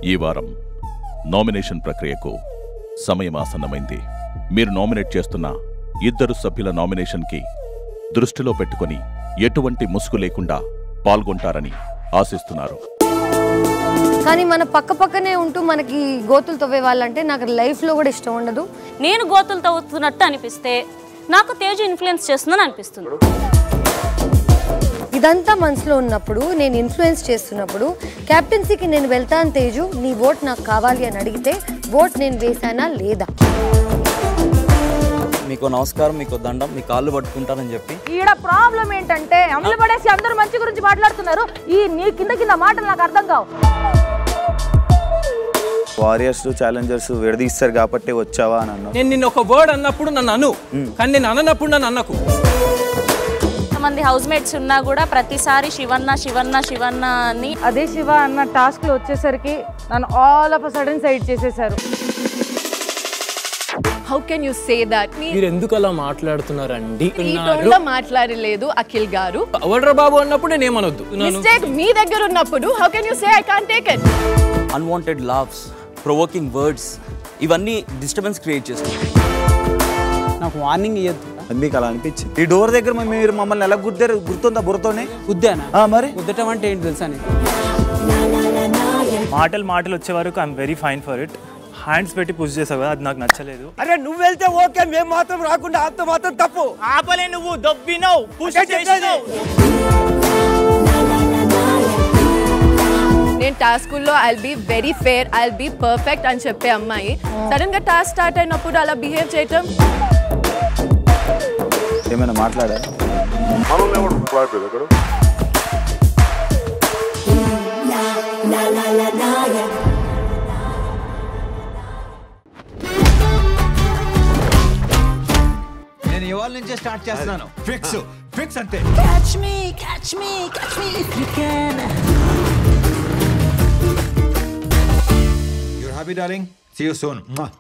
ఈ వారం నామినేషన్ ప్రక్రియకు సమయం ఆసన్నమైంది మీరు నామినేట్ చేస్తున్న ఇద్దరు సభ్యుల నామినేషన్కి దృష్టిలో పెట్టుకొని ఎటువంటి ముసుగు లేకుండా పాల్గొంటారని ఆశిస్తున్నారు కానీ మన పక్క పక్కనే ఉంటూ మనకి గోతులు తవ్వే వాళ్ళంటే నాకు లైఫ్లో కూడా ఇష్టం ఉండదు నేను గోతులు తవ్వుతున్నట్టు అనిపిస్తే నాకు తేజు ఇన్ఫ్లుయెన్స్ చేస్తుందని అనిపిస్తుంది ఇదంతా మనసులో ఉన్నప్పుడు నేను ఇన్ఫ్లుయెన్స్ చేస్తున్నప్పుడు క్యాప్టెన్సీకి నేను వెళ్తాను తేజు నీ ఓట్ నాకు కావాలి అని అడిగితే ఓట్ నేను వేశానా లేదా మీకు నమస్కారం మీకు దండం మీ కాళ్ళు పట్టుకుంటానని చెప్పి ఈడ ప్రాబ్లం ఏంటంటే అమలు పడేసి అందరూ మంచి గురించి మాట్లాడుతున్నారు ఈ నీ కింద కింద మాటలు నాకు అర్థం కావు వారియర్స్ ఛాలెంజర్స్ విడదీస్తారు కాబట్టి వచ్చావా అని అన్నావు నేను నిన్న ఒక వర్డ్ అన్నప్పుడు నన్ను అను కానీ నేను అననప్పుడు నన్ను అన్నకు కొంతమంది హౌస్ మేట్స్ ఉన్నా కూడా ప్రతిసారి శివన్న శివన్న శివన్న అని అదే శివ అన్న టాస్క్ లో వచ్చేసరికి నన్ను ఆల్ ఆఫ్ సడన్ సైడ్ చేసేసారు how can you say that మీ మీరు ఎందుకు అలా మాట్లాడుతున్నారండి ఈ టోన్ లో మాట్లాడలేదు అఖిల్ గారు అవడ్రా బాబు అన్నప్పుడు నేను ఏమనొద్దు నన్ను మిస్టేక్ మీ దగ్గర ఉన్నప్పుడు how can you say I can't take it unwanted laughs provoking words ఇవన్నీ డిస్టర్బెన్స్ క్రియేట్ చేస్తాయి నాకు వార్నింగ్ ఇవ్వద్దు అది మీకు అలా అనిపించింది ఈ డోర్ దగ్గర మరి మీరు మమ్మల్ని ఎలా గుద్దారు గుర్తుందా బుర్రతోనే ఉద్దానా ఆ, మరి ఉద్దటం అంటే ఏంటి తెలుసా నీకు మాటలు మాటలు వచ్చే వరకు I'm very fine for it hands పెట్టి పుష్ చేసావు కదా అది నాకు నచ్చలేదు అరే నువ్వు వెళ్తే ఓకే మేము మాత్రం రాకుండా అంత మాత్రం తప్పు ఆపలే నువ్వు దొబ్బినావు పుష్ చేసినావు నేను టాస్క్ లో I be very fair I be perfect అని చెప్పే అమ్మాయి సడన్ గా టాస్క్ స్టార్ట్ అయినప్పుడు అలా బిహేవ్ చేయటం ఏమైనా మాట్లాడా నేను ఇవాళ నుంచే స్టార్ట్ చేస్తున్నాను ఫిక్స్ ఫిక్స్ అంతే catch me catch me catch me if you can you're happy darling see you son